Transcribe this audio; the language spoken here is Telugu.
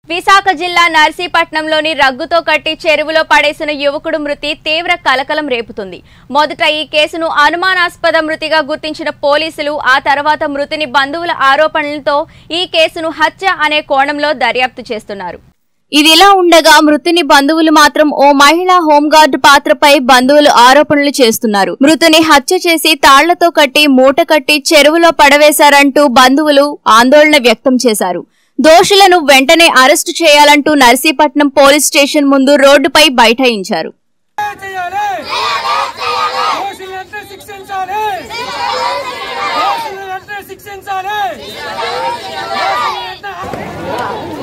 విశాఖ జిల్లా నర్సీపట్నంలోని రగ్గుతో కట్టి చెరువులో పడేసిన యువకుడు మృతి తీవ్ర కలకలం రేపుతుంది మొదట ఈ కేసును అనుమానాస్పద మృతిగా గుర్తించిన పోలీసులు ఆ తర్వాత మృతిని బంధువుల ఆరోపణలతో ఈ కేసును హత్య అనే కోణంలో దర్యాప్తు చేస్తున్నారు ఇదిలా ఉండగా మృతుని బంధువులు మాత్రం ఓ మహిళా హోంగార్డు పాత్రపై బంధువులు ఆరోపణలు చేస్తున్నారు మృతుని హత్య చేసి తాళ్లతో కట్టి మూట కట్టి చెరువులో పడవేశారంటూ బంధువులు ఆందోళన వ్యక్తం చేశారు దోషులను వెంటనే అరెస్టు చేయాలంటూ నర్సీపట్నం పోలీస్ స్టేషన్ ముందు రోడ్డుపై బైఠాయించారు చేయాలి దోషులంటే శిక్షించాలి దోషులంటే శిక్షించాలి దోషులంటే